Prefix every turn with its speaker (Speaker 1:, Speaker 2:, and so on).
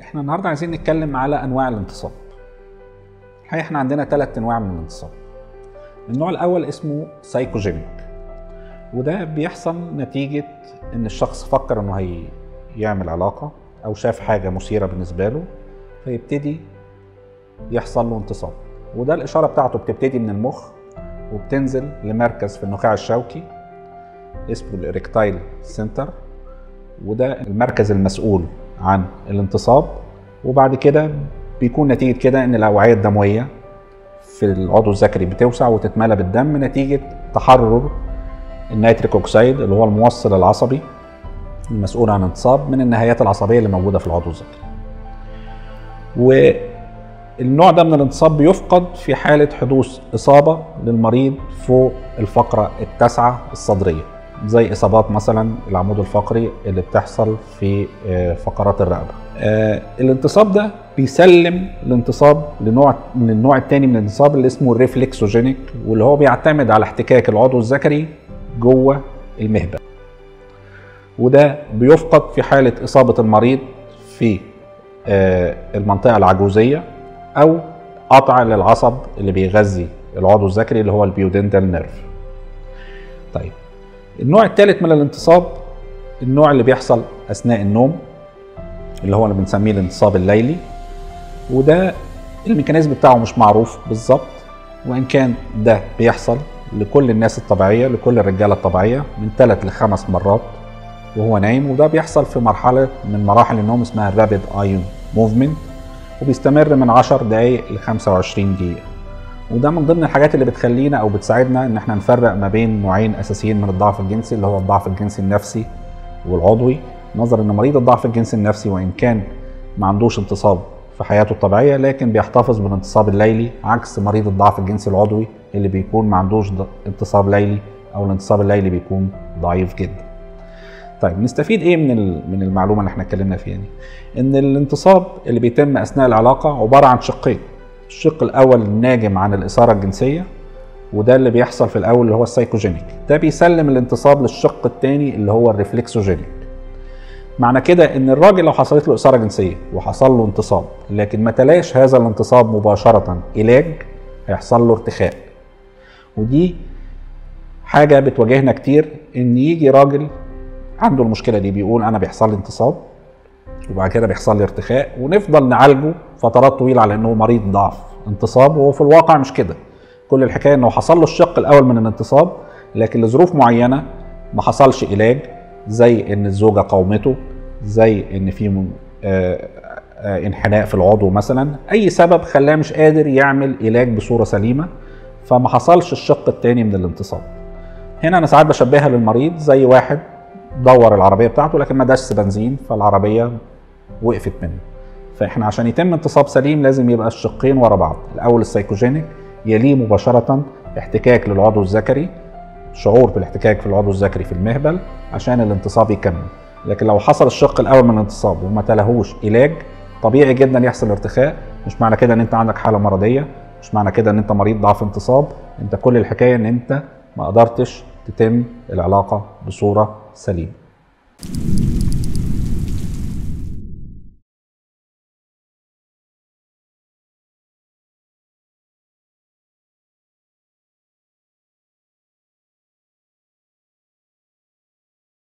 Speaker 1: احنا النهارده عايزين نتكلم على انواع الانتصاب الحقيقه احنا عندنا ثلاث انواع من الانتصاب النوع الاول اسمه سايكوجينيك وده بيحصل نتيجه ان الشخص فكر انه هي يعمل علاقه او شاف حاجه مثيره بالنسبه له فيبتدي يحصل له انتصاب وده الاشاره بتاعته بتبتدي من المخ وبتنزل لمركز في النخاع الشوكي اسمه الاريكتايل سنتر وده المركز المسؤول عن الانتصاب وبعد كده بيكون نتيجة كده إن الأوعية الدموية في العضو الذكري بتوسع وتتملى بالدم نتيجة تحرر النيتريك أوكسيد اللي هو الموصل العصبي المسؤول عن الانتصاب من النهايات العصبية اللي موجودة في العضو الذكري. والنوع ده من الانتصاب بيفقد في حالة حدوث إصابة للمريض فوق الفقرة التاسعة الصدرية زي اصابات مثلا العمود الفقري اللي بتحصل في فقرات الرقبه. الانتصاب ده بيسلم الانتصاب لنوع من النوع الثاني من الانتصاب اللي اسمه الريفلكسوجينيك واللي هو بيعتمد على احتكاك العضو الذكري جوه المهبل. وده بيفقد في حاله اصابه المريض في المنطقه العجوزيه او قطع للعصب اللي بيغذي العضو الذكري اللي هو البيودنتال نيرف. طيب النوع الثالث من الانتصاب النوع اللي بيحصل اثناء النوم اللي هو اللي بنسميه الانتصاب الليلي وده الميكانيزم بتاعه مش معروف بالظبط وان كان ده بيحصل لكل الناس الطبيعيه لكل الرجاله الطبيعيه من ثلاث لخمس مرات وهو نايم وده بيحصل في مرحله من مراحل النوم اسمها الرابيد ايون موفمنت وبيستمر من 10 دقائق ل 25 دقيقه وده من ضمن الحاجات اللي بتخلينا او بتساعدنا ان احنا نفرق ما بين نوعين اساسيين من الضعف الجنسي اللي هو الضعف الجنسي النفسي والعضوي نظرا ان مريض الضعف الجنسي النفسي وان كان ما عندوش انتصاب في حياته الطبيعيه لكن بيحتفظ بالانتصاب الليلي عكس مريض الضعف الجنسي العضوي اللي بيكون ما عندوش انتصاب ليلي او الانتصاب الليلي بيكون ضعيف جدا. طيب نستفيد ايه من من المعلومه اللي احنا اتكلمنا فيها دي؟ ان الانتصاب اللي بيتم اثناء العلاقه عباره عن شقين الشق الاول الناجم عن الاثاره الجنسيه وده اللي بيحصل في الاول اللي هو السايكوجينيك ده بيسلم الانتصاب للشق الثاني اللي هو الريفلكسوجينيك معنى كده ان الراجل لو حصلت له اثاره جنسيه وحصل له انتصاب لكن ما تلاش هذا الانتصاب مباشره علاج هيحصل له ارتخاء ودي حاجه بتواجهنا كتير ان يجي راجل عنده المشكله دي بيقول انا بيحصل لي انتصاب وبعد كده بيحصل لي ارتخاء ونفضل نعالجه فترات طويله على انه مريض ضعف انتصاب وهو في الواقع مش كده كل الحكايه انه حصل له الشق الاول من الانتصاب لكن لظروف معينه ما حصلش علاج زي ان الزوجه قاومته زي ان في انحناء في العضو مثلا اي سبب خلاه مش قادر يعمل علاج بصوره سليمه فما حصلش الشق الثاني من الانتصاب هنا انا ساعات بشبهها للمريض زي واحد دور العربيه بتاعته لكن ما داش بنزين فالعربيه وقفت منه فاحنا عشان يتم انتصاب سليم لازم يبقى الشقين ورا بعض الاول السيكوجينيك يليه مباشره احتكاك للعضو الذكري شعور بالاحتكاك في العضو الذكري في المهبل عشان الانتصاب يكمل لكن لو حصل الشق الاول من الانتصاب وما تلهوش علاج طبيعي جدا يحصل ارتخاء مش معنى كده ان انت عندك حاله مرضيه مش معنى كده ان انت مريض ضعف انتصاب انت كل الحكايه ان انت ما قدرتش تتم العلاقه بصوره سليمه